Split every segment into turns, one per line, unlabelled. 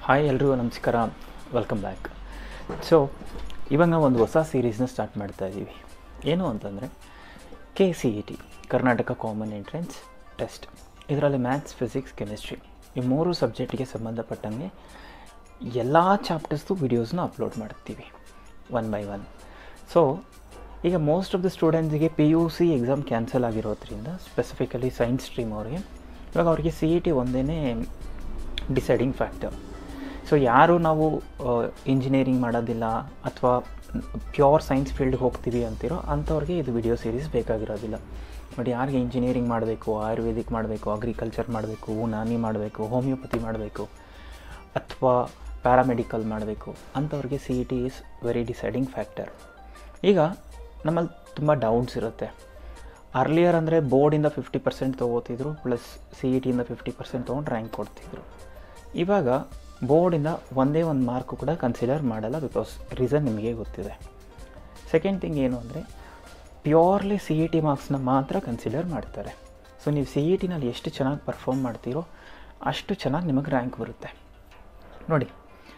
hi ಎಲ್ರಿಗೂ ನಮಸ್ಕಾರ welcome back so ಇವಾಗ ನಾವು ಒಂದು ಹೊಸ ಸೀರೀಸ್ನ ಸ್ಟಾರ್ಟ್ ಮಾಡ್ತಾ ಇದ್ದೀವಿ ಏನು ಅಂತಂದರೆ K C E T Karnataka common entrance test ಇದರಲ್ಲಿ ಮ್ಯಾಥ್ಸ್ ಫಿಸಿಕ್ಸ್ ಕೆಮಿಸ್ಟ್ರಿ ಈ ಮೂರು ಸಬ್ಜೆಕ್ಟಿಗೆ ಸಂಬಂಧಪಟ್ಟಂಗೆ ಎಲ್ಲ ಚಾಪ್ಟರ್ಸ್ದು ವೀಡಿಯೋಸ್ನ ಅಪ್ಲೋಡ್ ಮಾಡ್ತೀವಿ ಒನ್ ಬೈ ಒನ್ ಸೊ ಈಗ ಮೋಸ್ಟ್ ಆಫ್ ದ ಸ್ಟೂಡೆಂಟ್ಸಿಗೆ P U C exam cancel ಆಗಿರೋದ್ರಿಂದ ಸ್ಪೆಸಿಫಿಕಲಿ ಸೈನ್ಸ್ ಸ್ಟ್ರೀಮ್ ಅವರಿಗೆ ಇವಾಗ ಅವ್ರಿಗೆ ಸಿ ಇ ಟಿ ಒಂದೇ ಡಿಸೈಡಿಂಗ್ ಫ್ಯಾಕ್ಟರ್ ಸೊ ಯಾರು ನಾವು ಇಂಜಿನಿಯರಿಂಗ್ ಮಾಡೋದಿಲ್ಲ ಅಥವಾ ಪ್ಯೂರ್ ಸೈನ್ಸ್ ಫೀಲ್ಡ್ಗೆ ಹೋಗ್ತೀವಿ ಅಂತಿರೋ ಅಂಥವ್ರಿಗೆ ಇದು ವಿಡಿಯೋ ಸೀರೀಸ್ ಬೇಕಾಗಿರೋದಿಲ್ಲ ಬಟ್ ಯಾರಿಗೆ ಇಂಜಿನಿಯರಿಂಗ್ ಮಾಡಬೇಕು ಆಯುರ್ವೇದಿಕ್ ಮಾಡಬೇಕು ಅಗ್ರಿಕಲ್ಚರ್ ಮಾಡಬೇಕು ನಾನಿ ಮಾಡಬೇಕು ಹೋಮಿಯೋಪತಿ ಮಾಡಬೇಕು ಅಥವಾ ಪ್ಯಾರಾಮೆಡಿಕಲ್ ಮಾಡಬೇಕು ಅಂಥವ್ರಿಗೆ C E T is very deciding factor ಈಗ ನಮ್ಮಲ್ಲಿ ತುಂಬ ಡೌಟ್ಸ್ ಇರುತ್ತೆ ಅರ್ಲಿಯರ್ ಅಂದರೆ ಬೋರ್ಡಿಂದ ಫಿಫ್ಟಿ ಪರ್ಸೆಂಟ್ ತೊಗೋತಿದ್ರು ಪ್ಲಸ್ ಸಿ ಇ ಟಿಯಿಂದ ಫಿಫ್ಟಿ ಪರ್ಸೆಂಟ್ ತೊಗೊಂಡು ರ್ಯಾಂಕ್ ಕೊಡ್ತಿದ್ರು ಇವಾಗ ಬೋರ್ಡಿಂದ ಒಂದೇ ಒಂದು ಮಾರ್ಕು ಕೂಡ ಕನ್ಸಿಡರ್ ಮಾಡಲ್ಲ ಬಿಕಾಸ್ ರೀಸನ್ ನಿಮಗೆ ಗೊತ್ತಿದೆ ಸೆಕೆಂಡ್ ಥಿಂಗ್ ಏನು ಅಂದರೆ ಪ್ಯೂರ್ಲಿ ಸಿ ಇ ಟಿ ಮಾರ್ಕ್ಸ್ನ ಮಾತ್ರ ಕನ್ಸಿಡರ್ ಮಾಡ್ತಾರೆ ಸೊ ನೀವು ಸಿ ಇ ಟಿನಲ್ಲಿ ಎಷ್ಟು ಚೆನ್ನಾಗಿ ಪರ್ಫಾರ್ಮ್ ಮಾಡ್ತೀರೋ ಅಷ್ಟು ಚೆನ್ನಾಗಿ ನಿಮಗೆ ರ್ಯಾಂಕ್ ಬರುತ್ತೆ ನೋಡಿ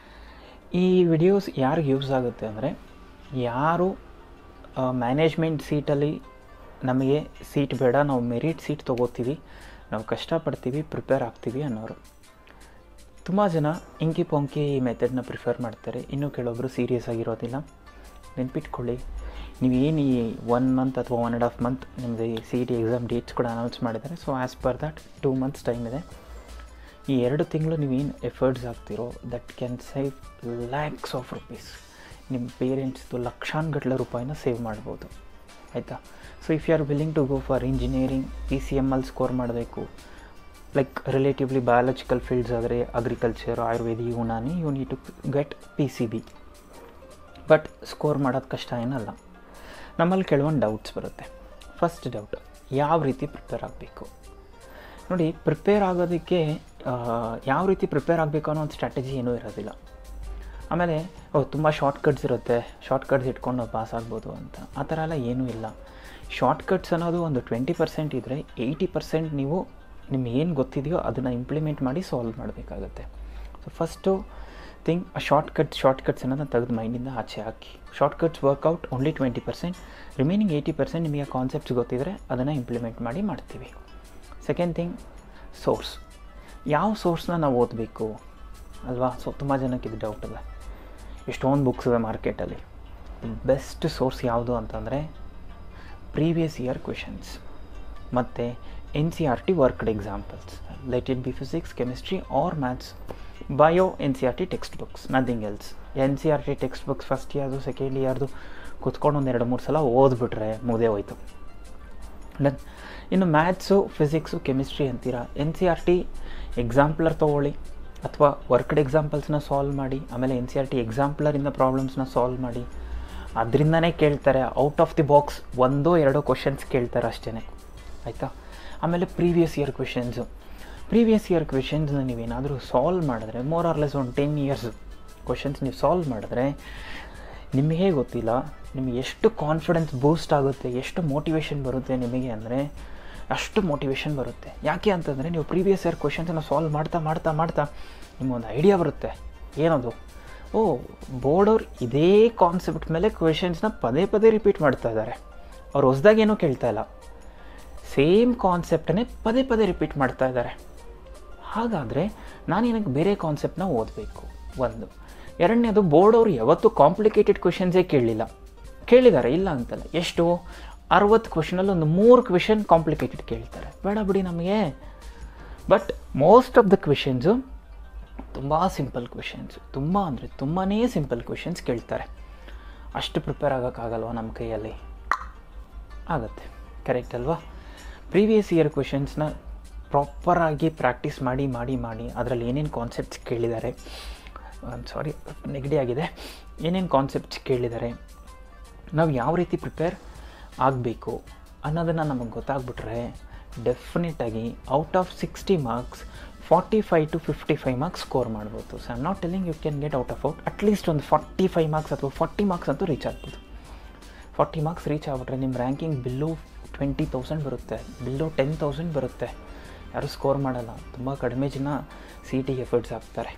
ಈ ವಿಡಿಯೋಸ್ ಯಾರಿಗೆ ಯೂಸ್ ಆಗುತ್ತೆ ಅಂದರೆ ಯಾರು ಮ್ಯಾನೇಜ್ಮೆಂಟ್ ಸೀಟಲ್ಲಿ ನಮಗೆ ಸೀಟ್ ಬೇಡ ನಾವು ಮೆರಿಟ್ ಸೀಟ್ ತೊಗೋತೀವಿ ನಾವು ಕಷ್ಟಪಡ್ತೀವಿ ಪ್ರಿಪೇರ್ ಆಗ್ತೀವಿ ಅನ್ನೋರು ತುಂಬ ಜನ ಇಂಕಿ ಪೊಂಕಿ ಈ ಮೆಥಡ್ನ ಪ್ರಿಫರ್ ಮಾಡ್ತಾರೆ ಇನ್ನೂ ಕೆಲವೊಬ್ಬರು ಸೀರಿಯಸ್ ಆಗಿರೋದಿಲ್ಲ ನೆನ್ಪಿಟ್ಕೊಳ್ಳಿ ನೀವು ಏನು ಈ ಒನ್ ಮಂತ್ ಅಥವಾ ಒನ್ ಆ್ಯಂಡ್ ಹಾಫ್ ಮಂತ್ ನಿಮ್ಮದು C E T exam dates ಕೂಡ ಅನೌನ್ಸ್ ಮಾಡಿದ್ದಾರೆ so as per that two months time ಇದೆ ಈ ಎರಡು ತಿಂಗಳು ನೀವೇನು ಎಫರ್ಟ್ಸ್ ಆಗ್ತಿರೋ that can save lakhs of rupees ನಿಮ್ಮ ಪೇರೆಂಟ್ಸ್ದು ಲಕ್ಷಾನುಗಟ್ಟಲೆ ರೂಪಾಯಿನ ಸೇವ್ ಮಾಡ್ಬೋದು ಆಯಿತಾ so if you are willing to go for engineering P C M ಅಲ್ಲಿ ಸ್ಕೋರ್ ಮಾಡಬೇಕು ಲೈಕ್ ರಿಲೇಟಿವ್ಲಿ ಬಯಾಲಜಿಕಲ್ ಫೀಲ್ಡ್ಸ್ ಆದರೆ ಅಗ್ರಿಕಲ್ಚರ್ ಆಯುರ್ವೇದಿ Unani you need to get P C B but score ಮಾಡೋದು ಕಷ್ಟ ಏನಲ್ಲ ನಮ್ಮಲ್ಲಿ ಕೆಲವೊಂದು ಡೌಟ್ಸ್ ಬರುತ್ತೆ ಫಸ್ಟ್ ಡೌಟ್ ಯಾವ ರೀತಿ ಪ್ರಿಪೇರ್ ಆಗಬೇಕು ನೋಡಿ ಪ್ರಿಪೇರ್ ಆಗೋದಕ್ಕೆ ಯಾವ ರೀತಿ ಪ್ರಿಪೇರ್ ಆಗಬೇಕು ಅನ್ನೋ ಒಂದು ಸ್ಟ್ರಾಟಜಿ ಏನೂ ಇರೋದಿಲ್ಲ ಆಮೇಲೆ ಓ ತುಂಬ ಶಾರ್ಟ್ಕಟ್ಸ್ ಇರುತ್ತೆ ಶಾರ್ಟ್ಕಟ್ಸ್ ಇಟ್ಕೊಂಡು ನಾವು ಪಾಸ್ ಆಗ್ಬೋದು ಅಂತ ಆ ಥರ ಎಲ್ಲ ಏನೂ ಇಲ್ಲ ಶಾರ್ಟ್ಕಟ್ಸ್ ಅನ್ನೋದು ಒಂದು ಟ್ವೆಂಟಿ ಪರ್ಸೆಂಟ್ ಇದ್ದರೆ ಏಯ್ಟಿ ಪರ್ಸೆಂಟ್ ನೀವು ನಿಮ್ಗೆ ಏನು ಗೊತ್ತಿದೆಯೋ ಅದನ್ನು ಇಂಪ್ಲಿಮೆಂಟ್ ಮಾಡಿ ಸಾಲ್ವ್ ಮಾಡಬೇಕಾಗತ್ತೆ ಸೊ ಫಸ್ಟು ಥಿಂಗ್ ಆ ಶಾರ್ಟ್ಕಟ್ ಶಾರ್ಟ್ಕಟ್ಸ್ ಅನ್ನೋದನ್ನ ತೆಗೆದು ಮೈಂಡಿಂದ ಆಚೆ ಹಾಕಿ shortcuts work out only twenty percent remaining eighty percent ನಿಮಗೆ ಕಾನ್ಸೆಪ್ಟ್ಸ್ ಗೊತ್ತಿದ್ದರೆ ಅದನ್ನು ಇಂಪ್ಲಿಮೆಂಟ್ ಮಾಡಿ ಮಾಡ್ತೀವಿ ಸೆಕೆಂಡ್ ಥಿಂಗ್ ಸೋರ್ಸ್ ಯಾವ ಸೋರ್ಸ್ನ ನಾವು ಓದಬೇಕು ಅಲ್ವಾ ಸೊ ತುಂಬ ಜನಕ್ಕೆ ಇದು ಡೌಟ್ ಇದೆ ಎಷ್ಟೊಂದು ಬುಕ್ಸ್ ಇವೆ ಮಾರ್ಕೆಟಲ್ಲಿ ಬೆಸ್ಟ್ ಸೋರ್ಸ್ ಯಾವುದು ಅಂತಂದರೆ ಪ್ರೀವಿಯಸ್ ಇಯರ್ ಕ್ವೆಶನ್ಸ್ ಮತ್ತು N C R T worked examples let it be physics chemistry or maths bio N C R T text books nothing else N C R T text books first ಇಯರ್ದು second ಇಯರ್ದು ಕುತ್ಕೊಂಡು ಒಂದು ಎರಡು ಮೂರು ಸಲ ಓದ್ಬಿಟ್ರೆ ಮುಗಿದೇ ಹೋಯ್ತು then ಇನ್ನು maths physics chemistry ಅಂತೀರಾ N C R T exemplar ತೊಗೊಳ್ಳಿ ಅಥವಾ ವರ್ಕ್ಡ್ ಎಕ್ಸಾಂಪಲ್ಸ್ನ ಸಾಲ್ವ್ ಮಾಡಿ ಆಮೇಲೆ ಎನ್ ಸಿ ಆರ್ ಟಿ ಎಕ್ಸಾಂಪ್ಲರಿಂದ ಪ್ರಾಬ್ಲಮ್ಸ್ನ ಸಾಲ್ವ್ ಮಾಡಿ ಅದರಿಂದನೇ ಕೇಳ್ತಾರೆ ಔಟ್ ಆಫ್ ದಿ ಬಾಕ್ಸ್ ಒಂದೋ ಎರಡೋ ಕ್ವಶನ್ಸ್ ಕೇಳ್ತಾರೆ ಅಷ್ಟೇ ಆಯಿತಾ ಆಮೇಲೆ previous year questions previous year ಕ್ವೆಶನ್ಸ್ನ ನೀವೇನಾದರೂ ಸಾಲ್ವ್ ಮಾಡಿದ್ರೆ ಮೋರ್ ಆರ್ ಲೆಸ್ ಒಂದು ಟೆನ್ ಇಯರ್ಸ್ ಕ್ವಶನ್ಸ್ ನೀವು ಸಾಲ್ವ್ ಮಾಡಿದ್ರೆ ನಿಮಗೆ ಗೊತ್ತಿಲ್ಲ ನಿಮಗೆ ಎಷ್ಟು ಕಾನ್ಫಿಡೆನ್ಸ್ ಬೂಸ್ಟ್ ಆಗುತ್ತೆ ಎಷ್ಟು ಮೋಟಿವೇಶನ್ ಬರುತ್ತೆ ನಿಮಗೆ ಅಂದರೆ ಅಷ್ಟು ಮೋಟಿವೇಶನ್ ಬರುತ್ತೆ ಯಾಕೆ ಅಂತಂದರೆ ನೀವು ಪ್ರೀವಿಯಸ್ ಇಯರ್ ಕ್ವೆಶನ್ಸನ್ನು ಸಾಲ್ವ್ ಮಾಡ್ತಾ ಮಾಡ್ತಾ ಮಾಡ್ತಾ ನಿಮಗೊಂದು ಐಡಿಯಾ ಬರುತ್ತೆ ಏನದು ಓ ಬೋರ್ಡವ್ರು ಇದೇ ಕಾನ್ಸೆಪ್ಟ್ ಮೇಲೆ ಕ್ವೆಶನ್ಸ್ನ ಪದೇ ಪದೇ ರಿಪೀಟ್ ಮಾಡ್ತಾ ಇದ್ದಾರೆ ಅವ್ರು ಹೊಸ್ದಾಗಿ ಏನೂ ಕೇಳ್ತಾ ಇಲ್ಲ ಸೇಮ್ ಕಾನ್ಸೆಪ್ಟನ್ನೇ ಪದೇ ಪದೇ ರಿಪೀಟ್ ಮಾಡ್ತಾ ಇದ್ದಾರೆ ಹಾಗಾದರೆ ನಾನು ಏನಕ್ಕೆ ಬೇರೆ ಕಾನ್ಸೆಪ್ಟನ್ನ ಓದಬೇಕು ಒಂದು ಎರಡನೇದು ಬೋರ್ಡ್ ಅವರು ಯಾವತ್ತೂ ಕಾಂಪ್ಲಿಕೇಟೆಡ್ ಕ್ವೆಶನ್ಸೇ ಕೇಳಲಿಲ್ಲ ಕೇಳಿದ್ದಾರೆ ಇಲ್ಲ ಅಂತಲ್ಲ ಎಷ್ಟು ಅರವತ್ತು ಕ್ವೆಶನಲ್ಲಿ ಒಂದು ಮೂರು ಕ್ವೆಶನ್ ಕಾಂಪ್ಲಿಕೇಟೆಡ್ ಕೇಳ್ತಾರೆ ಬೇಡ ಬಿಡಿ ನಮಗೆ but most of the questions ತುಂಬ ಸಿಂಪಲ್ ಕ್ವೆಶನ್ಸ್ ತುಂಬ ಅಂದರೆ ತುಂಬಾ ಸಿಂಪಲ್ ಕ್ವೆಶನ್ಸ್ ಕೇಳ್ತಾರೆ ಅಷ್ಟು ಪ್ರಿಪೇರ್ ಆಗೋಕ್ಕಾಗಲ್ವ ನಮ್ಮ ಕೈಯಲ್ಲಿ ಆಗುತ್ತೆ ಕರೆಕ್ಟ್ ಅಲ್ವಾ ಪ್ರೀವಿಯಸ್ ಇಯರ್ ಕ್ವೆಶನ್ಸ್ನ ಪ್ರಾಪರಾಗಿ ಪ್ರಾಕ್ಟೀಸ್ ಮಾಡಿ ಮಾಡಿ ಮಾಡಿ ಅದರಲ್ಲಿ ಏನೇನು ಕಾನ್ಸೆಪ್ಟ್ಸ್ ಕೇಳಿದ್ದಾರೆ ಸಾರಿ ನೆಗಡಿ ಆಗಿದೆ ಏನೇನು ಕಾನ್ಸೆಪ್ಟ್ಸ್ ಕೇಳಿದ್ದಾರೆ ನಾವು ಯಾವ ರೀತಿ ಪ್ರಿಪೇರ್ ಆಗಬೇಕು ಅನ್ನೋದನ್ನು ನಮಗೆ ಗೊತ್ತಾಗ್ಬಿಟ್ರೆ ಡೆಫಿನೆಟಾಗಿ out of sixty marks forty five to fifty five marks score ಮಾಡ್ಬೋದು so I'm not telling you can get out of out at least ಒಂದು ಫಾರ್ಟಿ ಫೈವ್ ಮಾರ್ಕ್ಸ್ ಅಥವಾ ಫಾರ್ಟಿ ಮಾರ್ಕ್ಸ್ ಅಂತೂ ರೀಚ್ ಆಗ್ಬೋದು ಫಾರ್ಟಿ ಮಾರ್ಕ್ಸ್ ರೀಚ್ ಆಗಿಬಿಟ್ರೆ ನಿಮ್ಮ ranking below twenty thousand ಬರುತ್ತೆ below ten thousand ಬರುತ್ತೆ ಯಾರೂ ಸ್ಕೋರ್ ಮಾಡಲ್ಲ ತುಂಬ ಕಡಿಮೆ ಜನ ಸಿ ಟಿಗೆ ಎಫರ್ಟ್ಸ್ ಹಾಕ್ತಾರೆ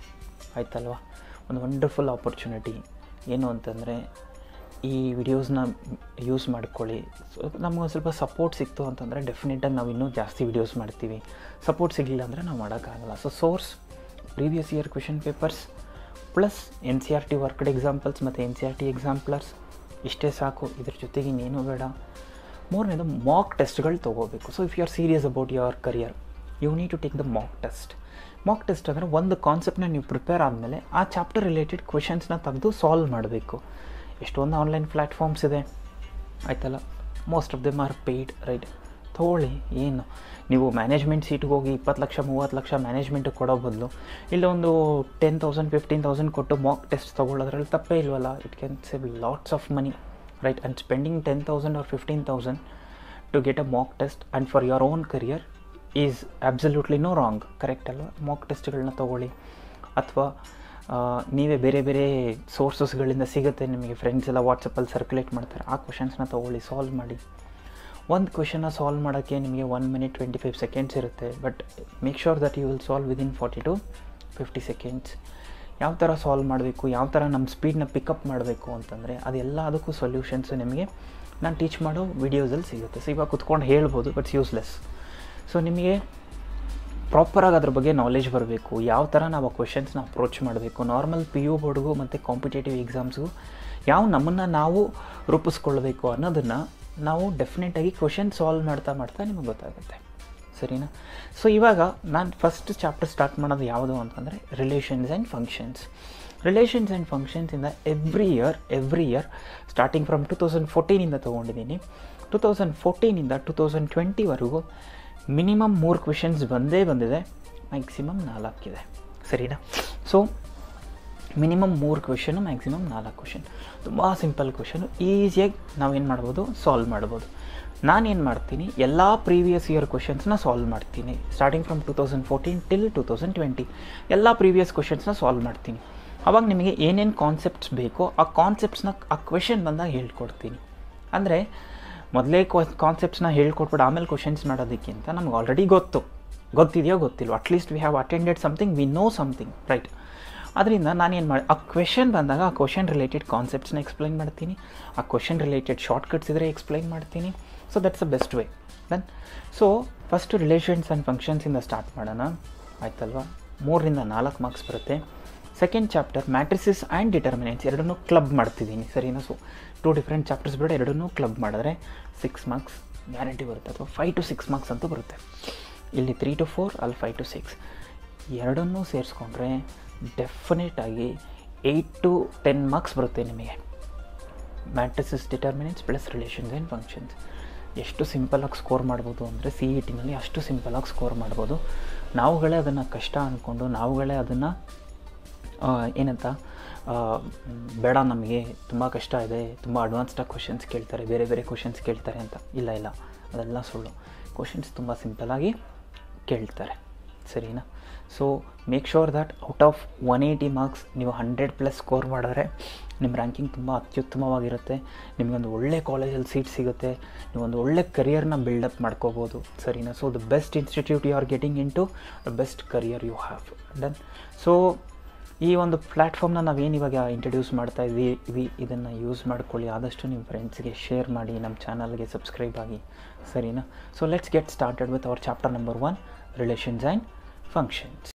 ಆಯ್ತಲ್ವಾ ಒಂದು ವಂಡರ್ಫುಲ್ ಆಪರ್ಚುನಿಟಿ ಏನು ಅಂತಂದರೆ ಈ ವಿಡಿಯೋಸ್ನ ಯೂಸ್ ಮಾಡ್ಕೊಳ್ಳಿ ಸೊ ನಮ್ಗೆ ಒಂದು ಸ್ವಲ್ಪ ಸಪೋರ್ಟ್ ಸಿಕ್ತು ಅಂತಂದರೆ ಡೆಫಿನೆಟಾಗಿ ನಾವು ಇನ್ನೂ ಜಾಸ್ತಿ ವಿಡಿಯೋಸ್ ಮಾಡ್ತೀವಿ ಸಪೋರ್ಟ್ ಸಿಗಲಿಲ್ಲ ಅಂದರೆ ನಾವು ಮಾಡೋಕ್ಕಾಗಲ್ಲ so source previous year question papers plus N C R T worked examples ಮತ್ತು N C R T exemplars ಇಷ್ಟೇ ಸಾಕು ಇದ್ರ ಜೊತೆಗೆ ಇನ್ನೇನು ಬೇಡ ಮೂರನೇದು ಮಾಕ್ ಟೆಸ್ಟ್ಗಳು ತೊಗೋಬೇಕು so if you are serious about your career you need to take the mock test mock test ಅಂದರೆ ಒಂದು ಕಾನ್ಸೆಪ್ಟ್ನ ನೀವು ಪ್ರಿಪೇರ್ ಆದಮೇಲೆ ಆ ಚಾಪ್ಟರ್ ರಿಲೇಟೆಡ್ ಕ್ವೆಶನ್ಸ್ನ ತೆಗೆದು ಸಾಲ್ವ್ ಮಾಡಬೇಕು ಎಷ್ಟೊಂದು ಆನ್ಲೈನ್ ಪ್ಲ್ಯಾಟ್ಫಾರ್ಮ್ಸ್ ಇದೆ ಆಯ್ತಲ್ಲ most of them are paid right ತೊಗೊಳ್ಳಿ ಏನು ನೀವು ಮ್ಯಾನೇಜ್ಮೆಂಟ್ ಸೀಟ್ಗೆ ಹೋಗಿ ಇಪ್ಪತ್ತು ಲಕ್ಷ ಮೂವತ್ತು ಲಕ್ಷ ಮ್ಯಾನೇಜ್ಮೆಂಟಿಗೆ ಕೊಡೋ ಬದಲು ಇಲ್ಲೊಂದು ಟೆನ್ ತೌಸಂಡ್ ಫಿಫ್ಟೀನ್ ತೌಸಂಡ್ ಕೊಟ್ಟು ಮಾಕ್ ಟೆಸ್ಟ್ ತೊಗೊಳ್ಳೋದ್ರಲ್ಲಿ ತಪ್ಪೇ ಇಲ್ವಲ್ಲ it can save lots of money right and spending ten thousand or fifteen thousand to get a mock test and for your own career is absolutely no wrong correct ಅಲ್ವಾ mock ಟೆಸ್ಟ್ಗಳನ್ನ ತೊಗೊಳ್ಳಿ ಅಥವಾ ನೀವೇ ಬೇರೆ ಬೇರೆ ಸೋರ್ಸಸ್ಗಳಿಂದ ಸಿಗುತ್ತೆ ನಿಮಗೆ ಫ್ರೆಂಡ್ಸ್ ಎಲ್ಲ ವಾಟ್ಸಪ್ಪಲ್ಲಿ ಸರ್ಕ್ಯುಲೇಟ್ ಮಾಡ್ತಾರೆ ಆ ಕ್ವಶನ್ಸ್ನ ತೊಗೊಳ್ಳಿ ಸಾಲ್ವ್ ಮಾಡಿ ಒಂದು ಕ್ವೆಶನ್ನ ಸಾಲ್ವ್ ಮಾಡೋಕ್ಕೆ ನಿಮಗೆ one minute twenty five seconds ಇರುತ್ತೆ but make sure that you will solve within forty to fifty seconds ಯಾವ ಥರ ಸಾಲ್ವ್ ಮಾಡಬೇಕು ಯಾವ ಥರ ನಮ್ಮ ಸ್ಪೀಡ್ನ ಪಿಕಪ್ ಮಾಡಬೇಕು ಅಂತಂದರೆ ಅದೆಲ್ಲ ಅದಕ್ಕೂ ಸೊಲ್ಯೂಷನ್ಸು ನಿಮಗೆ ನಾನು ಟೀಚ್ ಮಾಡೋ ವೀಡಿಯೋಸಲ್ಲಿ ಸಿಗುತ್ತೆ ಸೊ ಇವಾಗ ಕುತ್ಕೊಂಡು ಹೇಳ್ಬೋದು ಬಟ್ ಯೂಸ್ಲೆಸ್ ಸೊ ನಿಮಗೆ ಪ್ರಾಪರಾಗಿ ಅದ್ರ ಬಗ್ಗೆ ನಾಲೆಜ್ ಬರಬೇಕು ಯಾವ ಥರ ನಾವು ಆ ಕ್ವೆಶನ್ಸ್ನ ಅಪ್ರೋಚ್ ಮಾಡಬೇಕು ನಾರ್ಮಲ್ ಪಿ ಯು ಬೋರ್ಡ್ಗೂ ಮತ್ತು ಕಾಂಪಿಟೇಟಿವ್ ಎಕ್ಸಾಮ್ಸ್ಗೂ ಯಾವ ನಮ್ಮನ್ನು ನಾವು ರೂಪಿಸ್ಕೊಳ್ಬೇಕು ಅನ್ನೋದನ್ನು ನಾವು ಡೆಫಿನೆಟಾಗಿ ಕ್ವೆಶನ್ ಸಾಲ್ವ್ ಮಾಡ್ತಾ ಮಾಡ್ತಾ ನಿಮಗೆ ಗೊತ್ತಾಗುತ್ತೆ ಸರಿನಾ ಸೊ ಇವಾಗ ನಾನು ಫಸ್ಟ್ ಚಾಪ್ಟರ್ ಸ್ಟಾರ್ಟ್ ಮಾಡೋದು ಯಾವುದು ಅಂತಂದರೆ relations and functions relations and ಫಂಕ್ಷನ್ಸಿಂದ every year every year starting from two thousand ಫೋರ್ಟೀನಿಂದ ತೊಗೊಂಡಿದ್ದೀನಿ ಟು ತೌಸಂಡ್ ಫೋರ್ಟೀನಿಂದ ಟು ತೌಸಂಡ್ ಟ್ವೆಂಟಿವರೆಗೂ ಮಿನಿಮಮ್ ಮೂರು ಕ್ವೆಶನ್ಸ್ ಬಂದೇ ಬಂದಿದೆ ಮ್ಯಾಕ್ಸಿಮಮ್ ನಾಲ್ಕಿದೆ ಸರಿನಾ ಸೊ ಮಿನಿಮಮ್ ಮೂರು ಕ್ವೆಶನು ಮ್ಯಾಕ್ಸಿಮಮ್ ನಾಲ್ಕು ಕ್ವೆಶನ್ ತುಂಬ ಸಿಂಪಲ್ ಕ್ವೆಶನು ಈಸಿಯಾಗಿ ನಾವೇನು ಮಾಡ್ಬೋದು ಸಾಲ್ವ್ ಮಾಡ್ಬೋದು ನಾನೇನು ಮಾಡ್ತೀನಿ ಎಲ್ಲ ಪ್ರೀವಿಯಸ್ ಇಯರ್ ಕ್ವೆಶನ್ಸ್ನ ಸಾಲ್ವ್ ಮಾಡ್ತೀನಿ starting from two thousand fourteen till two thousand twenty ಎಲ್ಲ ಪ್ರೀವಿಯಸ್ ಕ್ವೆಶನ್ಸ್ನ ಸಾಲ್ವ್ ಮಾಡ್ತೀನಿ ಅವಾಗ ನಿಮಗೆ ಏನೇನು ಕಾನ್ಸೆಪ್ಟ್ಸ್ ಬೇಕೋ ಆ ಕಾನ್ಸೆಪ್ಟ್ಸ್ನ ಆ ಕ್ವೆಶನ್ ಬಂದಾಗ ಹೇಳ್ಕೊಡ್ತೀನಿ ಅಂದರೆ ಮೊದಲೇ ಕಾನ್ಸೆಪ್ಟ್ಸ್ನ ಹೇಳ್ಕೊಟ್ಬಿಟ್ಟು ಆಮೇಲೆ ಕ್ವಶನ್ಸ್ ಮಾಡೋದಕ್ಕಿಂತ ನಮ್ಗೆ ಆಲ್ರೆಡಿ ಗೊತ್ತು ಗೊತ್ತಿದೆಯೋ ಗೊತ್ತಿಲ್ಲ at least we have attended something we know something right ಅದರಿಂದ ನಾನೇನು ಮಾಡಿ ಆ ಕ್ವೆಶನ್ ಬಂದಾಗ ಆ ಕ್ವೆಶನ್ ರಿಲೇಟೆಡ್ ಕಾನ್ಸೆಪ್ಟ್ಸ್ನ ಎಕ್ಸ್ಪ್ಲೈನ್ ಮಾಡ್ತೀನಿ ಆ ಕ್ವೆಶನ್ ರಿಲೇಟೆಡ್ ಶಾರ್ಟ್ಕಟ್ಸ್ ಇದ್ದರೆ ಎಕ್ಸ್ಪ್ಲೈನ್ ಮಾಡ್ತೀನಿ so that's the best way then so first relations and ಫಂಕ್ಷನ್ಸಿಂದ ಸ್ಟಾರ್ಟ್ ಮಾಡೋಣ ಆಯ್ತಲ್ವಾ ಮೂರರಿಂದ ನಾಲ್ಕು ಮಾರ್ಕ್ಸ್ ಬರುತ್ತೆ second chapter matrices and determinants ಎರಡನ್ನೂ ಕ್ಲಬ್ ಮಾಡ್ತಿದ್ದೀನಿ ಸರಿನಾ ಸೊ ಟೂ ಡಿಫ್ರೆಂಟ್ ಚಾಪ್ಟರ್ಸ್ ಬಿಡ ಎರಡನ್ನೂ ಕ್ಲಬ್ ಮಾಡಿದ್ರೆ ಸಿಕ್ಸ್ ಮಾರ್ಕ್ಸ್ ಗ್ಯಾರಂಟಿ ಬರುತ್ತೆ ಅಥವಾ ಫೈವ್ ಟು ಸಿಕ್ಸ್ ಮಾರ್ಕ್ಸ್ ಅಂತೂ ಬರುತ್ತೆ ಇಲ್ಲಿ ತ್ರೀ ಟು ಫೋರ್ ಅಲ್ಲಿ ಫೈವ್ ಟು ಸಿಕ್ಸ್ ಎರಡನ್ನೂ ಸೇರಿಸ್ಕೊಂಡ್ರೆ ಡೆಫಿನೆಟಾಗಿ ಏಯ್ಟ್ ಟು ಟೆನ್ ಮಾರ್ಕ್ಸ್ ಬರುತ್ತೆ ನಿಮಗೆ matrices determinants plus relations and functions ಎಷ್ಟು ಸಿಂಪಲಾಗಿ ಸ್ಕೋರ್ ಮಾಡ್ಬೋದು ಅಂದರೆ ಸಿ ಇ ಟಿನಲ್ಲಿ ಅಷ್ಟು ಸಿಂಪಲಾಗಿ ಸ್ಕೋರ್ ಮಾಡ್ಬೋದು ನಾವುಗಳೇ ಅದನ್ನು ಕಷ್ಟ ಅಂದ್ಕೊಂಡು ನಾವುಗಳೇ ಅದನ್ನು ಏನಂತ ಬೇಡ ನಮಗೆ ತುಂಬ ಕಷ್ಟ ಇದೆ ತುಂಬ ಅಡ್ವಾನ್ಸ್ಡಾಗಿ ಕ್ವಶನ್ಸ್ ಕೇಳ್ತಾರೆ ಬೇರೆ ಬೇರೆ ಕ್ವಶನ್ಸ್ ಕೇಳ್ತಾರೆ ಅಂತ ಇಲ್ಲ ಇಲ್ಲ ಅದೆಲ್ಲ ಸುಳ್ಳು ಕ್ವಶನ್ಸ್ ತುಂಬ ಸಿಂಪಲಾಗಿ ಕೇಳ್ತಾರೆ ಸರಿನಾ so make sure that out of one eighty marks ನೀವು ಹಂಡ್ರೆಡ್ ಪ್ಲಸ್ ಸ್ಕೋರ್ ಮಾಡಿದ್ರೆ ನಿಮ್ಮ ರ್ಯಾಂಕಿಂಗ್ ತುಂಬ ಅತ್ಯುತ್ತಮವಾಗಿರುತ್ತೆ ನಿಮಗೊಂದು ಒಳ್ಳೆ ಕಾಲೇಜಲ್ಲಿ ಸೀಟ್ ಸಿಗುತ್ತೆ ನೀವೊಂದು ಒಳ್ಳೆ ಕರಿಯರ್ನ ಬಿಲ್ಡಪ್ ಮಾಡ್ಕೋಬೋದು ಸರಿನಾ so the best institute you are getting in to the best career you have done so ಈ ಒಂದು ಪ್ಲ್ಯಾಟ್ಫಾರ್ಮ್ನ ನಾವೇನು ಇವಾಗ ಇಂಟ್ರಡ್ಯೂಸ್ ಮಾಡ್ತಾ ಇದ್ದೀವಿ ಇದನ್ನು ಯೂಸ್ ಮಾಡ್ಕೊಳ್ಳಿ ಆದಷ್ಟು ನಿಮ್ಮ ಫ್ರೆಂಡ್ಸ್ಗೆ ಶೇರ್ ಮಾಡಿ ನಮ್ಮ ಚಾನಲ್ಗೆ ಸಬ್ಸ್ಕ್ರೈಬ್ ಆಗಿ ಸರಿನಾ so let's get started with our chapter number one relations and functions